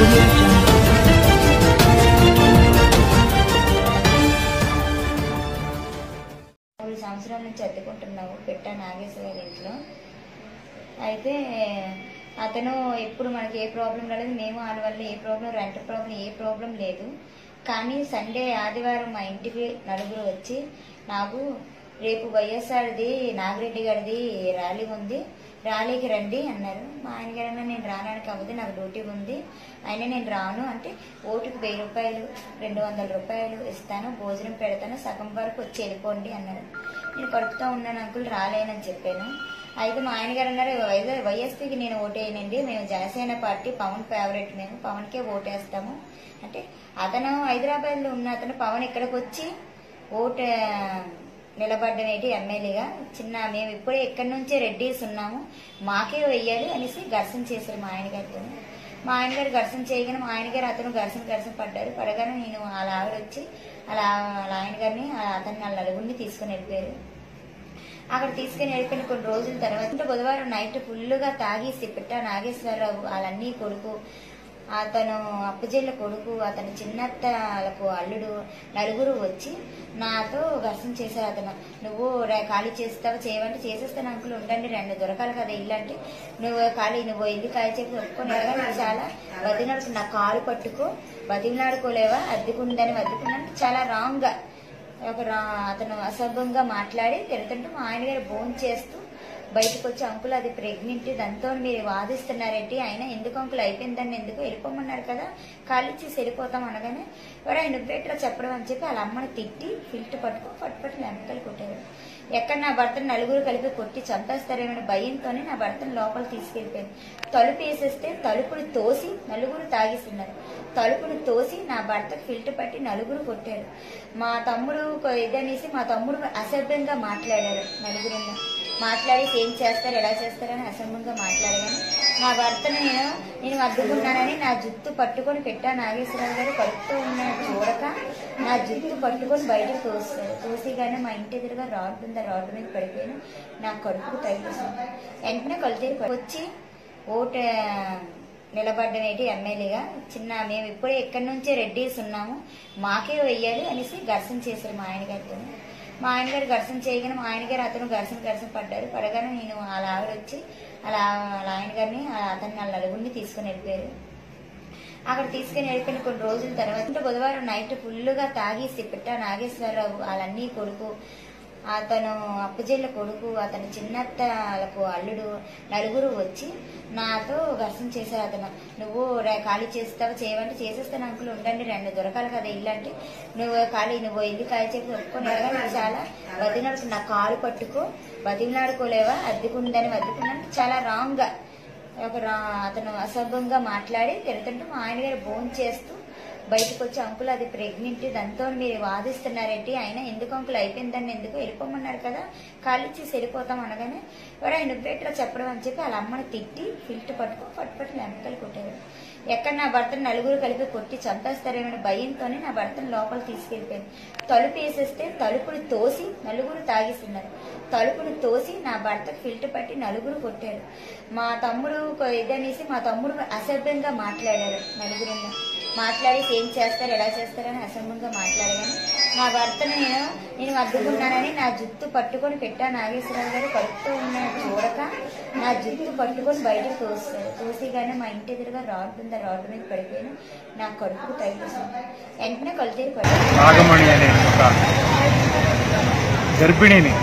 audio jungle. మూడు సంవత్సరాల నుంచి అద్దెకుంటున్నాము పెట్టా నాగేశ్వర గారి ఇంట్లో అయితే అతను ఎప్పుడు మనకి ఏ ప్రాబ్లం రాలేదు మేము ఆయన వల్ల ఏ ప్రాబ్లం రెంట్ ప్రాబ్లం ఏ ప్రాబ్లం లేదు కానీ సండే ఆదివారం మా ఇంటికి నలుగురు వచ్చి నాకు రేపు వైఎస్ఆర్ది నాగిరెడ్డి గారిది ర్యాలీ ఉంది ర్యాలీకి రండి అన్నారు మా ఆయన గారు నేను రావడానికి అవ్వదు నాకు డ్యూటీ ఉంది అయినా నేను రాను అంటే ఓటుకు వెయ్యి రూపాయలు రెండు వందల రూపాయలు ఇస్తాను భోజనం పెడతాను సగం వరకు వచ్చి వెళ్ళిపోండి అన్నారు నేను కడుపుతా ఉన్నాను అంకుల్ రాలేనని చెప్పాను అయితే మా ఆయన గారు అన్నారు వైఎస్ వైఎస్పీకి నేను ఓటేయనండి మేము జనసేన పార్టీ పవన్ ఫేవరెట్ మేము పవన్కే ఓటేస్తాము అంటే అతను హైదరాబాద్లో ఉన్న అతను పవన్ ఇక్కడికి వచ్చి ఓటు నిలబడ్డం ఏంటి ఎమ్మెల్యేగా చిన్న మేము ఇప్పుడే ఇక్కడి నుంచే రెడ్డీస్ ఉన్నాము మాకే వెయ్యాలి అనేసి ఘర్షణ చేశారు మా ఆయన గారితో మా ఆయన గారు ఘర్షణ చేయగానే మా ఆయన గారు అతను ఘర్షణ ఘర్షణ పడ్డారు పడగానే నేను అలా ఆవిడ వచ్చి అలా వాళ్ళ ఆయన గారిని అతన్ని వాళ్ళ నలుగురిని తీసుకొని వెళ్ళిపోయారు అక్కడ తీసుకుని వెళ్ళిపోయిన కొన్ని రోజుల తర్వాత అంటే బుధవారం నైట్ ఫుల్గా తాగేసి పిట్ట నాగేశ్వరరావు వాళ్ళన్నీ కొడుకు అతను అప్పజెల్ల కొడుకు అతని చిన్నత్తలకు అల్లుడు నలుగురు వచ్చి నాతో ఘర్షణ చేశారు అతను నువ్వు రే- ఖాళీ చేస్తావు చేయమంటే చేసేస్తాను అంకుల్ ఉండండి రెండు దొరకాలి కదా ఇల్లు అంటే నువ్వు ఖాళీ నువ్వు ఇల్లు ఖాళీ చెప్పి ఒప్పుకొని ఎలాగా నువ్వు చాలా బతినాడు నా కాలు పట్టుకో బతిమలాడుకోలేవా అద్దెకుందని అద్దెకున్నాను చాలా రాంగ్గా ఒక రా- అతను అసభ్యంగా మాట్లాడి తిరుగుతుంటే మా ఆయన గారు ఫోన్ చేస్తూ బయటకు వచ్చి అంకుల్ అది ప్రెగ్నెంట్ దాంతో మీరు వాదిస్తున్నారేంటి ఆయన ఎందుకు అంకుల్ అయిపోయిందని ఎందుకు వెళ్ళిపోమన్నారు కదా ఖాళీ చేసి వెళ్ళిపోతాం అనగానే ఎవరు ఆయన నువ్వేట్రా చెప్పడం అని చెప్పి వాళ్ళ అమ్మని తిట్టి ఫిల్ట్ పట్టుకో పట్టు పట్టు లెంపకాయలు కొట్టారు ఎక్కడ నా భర్తను నలుగురు కలిపి కొట్టి చంపేస్తారేమో భయంతోనే నా భర్తను లోపల తీసుకెళ్ళిపోయాను తలుపు వేసేస్తే తలుపుని తోసి నలుగురు తాగిస్తున్నారు తలుపుని తోసి నా భర్తకు ఫిల్టర్ పట్టి నలుగురు కొట్టారు మా తమ్ముడు కొ- ఇదనేసి మా తమ్ముడు అసభ్యంగా మాట్లాడారు నలుగురు మాట్లాడి ఏం చేస్తారు ఎలా చేస్తారని అసభ్యంగా మాట్లాడగానే నా భర్తను నేను నేను అడ్డుకున్నానని నా జుత్తు పట్టుకొని పెట్టా నాగేశ్వరరావు గారు కలుపుతూ ఉన్నాడు చూడక నా జుత్తు పట్టుకొని బయటకు తోస్తారు తోసిగానే మా ఇంటి ఎదురుగా రాడ్ ఉంది ఆ రాడ్ మీద పడిపోయాను నా కడుపుకు తగిలిసింది వెంటనే కలుతీరు వచ్చి ఓటు నిలబడ్డం ఏంటి ఎమ్మెల్యేగా చిన్న మేము ఇప్పుడే ఇక్కడి నుంచే రెడ్డీస్ ఉన్నాము మాకే వెయ్యాలి అనేసి ఘర్షణ చేశారు మా ఆయన గారితో మా ఆయన గారు ఘర్షణ చేయగానే మా ఆయన గారు అతను ఘర్షణ ఘర్షణ పడ్డారు పడగానే నేను అలా ఆవిడ వచ్చి అలా వాళ్ళ ఆయన గారిని అతన్ని వాళ్ళ నలుగురిని తీసుకొని వెళ్ళిపోయారు అక్కడ తీసుకుని వెళ్ళిపోయిన కొన్ని రోజుల తర్వాత అంటే బుధవారం నైట్ ఫుల్గా తాగేసి పిట్ట నాగేశ్వరరావు వాళ్ళన్నీ కొడుకు అతను అప్పజెల్ల కొడుకు అతని చిన్నత్తలకు అల్లుడు నలుగురు వచ్చి నాతో ఘర్షణ చేశారు అతను నువ్వు రే- ఖాళీ చేస్తావు చేయమంటే చేసేస్తాను అంకుల్ ఉండండి రెండు దొరకాలి కదా ఇల్లు అంటే నువ్వు ఖాళీ నువ్వు ఇల్లు ఖాళీ చెప్పి ఒప్పుకొని ఎలాగా నువ్వు చాలా బతినాడు నా కాలు పట్టుకో బతిమలాడుకోలేవా అద్దెకుందని అద్దెకున్నాను చాలా రాంగ్గా ఒక రా- అతను అసభ్యంగా మాట్లాడి తిరుగుతుంటే మా ఆయన గారు ఫోన్ చేస్తూ బయటకు వచ్చి అంకుల్ అది ప్రెగ్నెంట్ దాంతో మీరు వాదిస్తున్నారేంటి ఆయన ఎందుకు అంకుల్ అయిపోయిందని ఎందుకు వెళ్ళిపోమన్నారు కదా ఖాళీ చేసి వెళ్ళిపోతాం అనగానే ఎవరు ఆయన నువ్వేట్రా చెప్పడం అని చెప్పి వాళ్ళ అమ్మని తిట్టి ఫిల్ట్ పట్టుకో పట్టు పట్టు లెంపకాయలు కొట్టారు ఎక్కడ నా భర్తను నలుగురు కలిపి కొట్టి చంపేస్తారేమో భయంతోనే నా భర్తను లోపల తీసుకెళ్ళిపోయాను తలుపు వేసేస్తే తలుపుని తోసి నలుగురు తాగిస్తున్నారు తలుపుని తోసి నా భర్తకు ఫిల్టర్ పట్టి నలుగురు కొట్టారు మా తమ్ముడు కొ- ఇదనేసి మా తమ్ముడు అసభ్యంగా మాట్లాడారు నలుగురు మాట్లాడి ఏం చేస్తారు ఎలా చేస్తారని అసభ్యంగా మాట్లాడగానే నా భర్తను నేను నేను అడ్డుకున్నానని నా జుత్తు పట్టుకొని పెట్టా నాగేశ్వరరావు గారు కలుపుతూ ఉన్నాడు చూడక నా జుత్తు పట్టుకొని బయటకు తోస్తారు తోసిగానే మా ఇంటి ఎదురుగా రాడ్ ఉంది ఆ రాడ్ మీద పడిపోయాను నా కడుపుకు తగిలిసింది వెంటనే కలుతీరు పడ్డాను నాగమణి అనే ఒక గర్భిణిని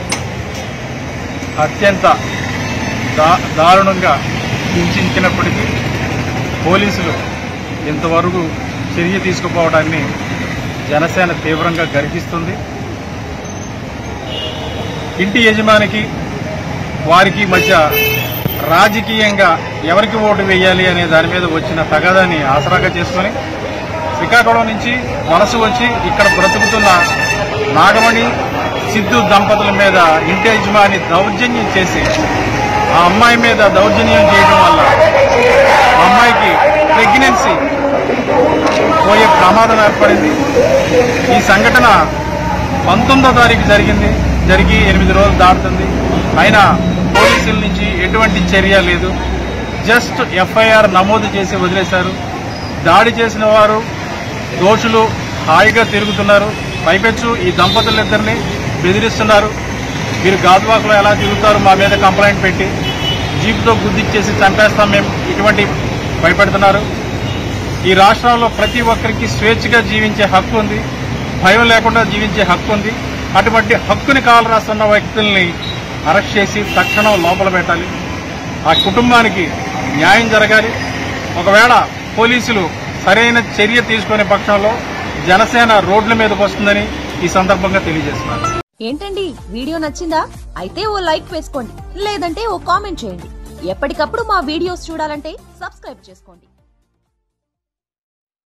అత్యంత దా దారుణంగా హింసించినప్పటికీ పోలీసులు ఇంతవరకు చర్య తీసుకుపోవడాన్ని జనసేన తీవ్రంగా గర్హిస్తుంది ఇంటి యజమానికి వారికి మధ్య రాజకీయంగా ఎవరికి ఓటు వేయాలి అనే దాని మీద వచ్చిన తగాదాన్ని ఆసరాగా చేసుకొని శ్రీకాకుళం నుంచి వలస వచ్చి ఇక్కడ బ్రతుకుతున్న నాగమణి సిద్ధు దంపతుల మీద ఇంటి యజమాని దౌర్జన్యం చేసి ఆ అమ్మాయి మీద దౌర్జన్యం చేయడం వల్ల ఆ అమ్మాయికి ప్రెగ్నెన్సీ పోయే ప్రమాదం ఏర్పడింది ఈ సంఘటన పంతొమ్మిదో తారీఖు జరిగింది జరిగి ఎనిమిది రోజులు దాటుతుంది అయినా పోలీసుల నుంచి ఎటువంటి చర్య లేదు జస్ట్ ఎఫ్ఐఆర్ నమోదు చేసి వదిలేశారు దాడి చేసిన వారు దోషులు హాయిగా తిరుగుతున్నారు పైపెచ్చు ఈ దంపతులిద్దరిని బెదిరిస్తున్నారు మీరు గాజువాకలో ఎలా తిరుగుతారు మా మీద కంప్లైంట్ పెట్టి జీపుతో గుద్దిచ్చేసి చంపేస్తాం మేము ఇటువంటి భయపెడుతున్నారు ఈ రాష్ట్రంలో ప్రతి ఒక్కరికి స్వేచ్ఛగా జీవించే హక్కు ఉంది భయం లేకుండా జీవించే హక్కు ఉంది అటువంటి హక్కుని కాలు రాస్తున్న వ్యక్తుల్ని అరెస్ట్ చేసి తక్షణం లోపల పెట్టాలి ఆ కుటుంబానికి న్యాయం జరగాలి ఒకవేళ పోలీసులు సరైన చర్య తీసుకునే పక్షంలో జనసేన రోడ్ల మీదకి వస్తుందని ఈ సందర్భంగా తెలియజేస్తున్నారు ఏంటండి వీడియో నచ్చిందా అయితే ఓ లైక్ వేసుకోండి లేదంటే ఓ కామెంట్ చేయండి ఎప్పటికప్పుడు మా వీడియోస్ చూడాలంటే సబ్స్క్రైబ్ చేసుకోండి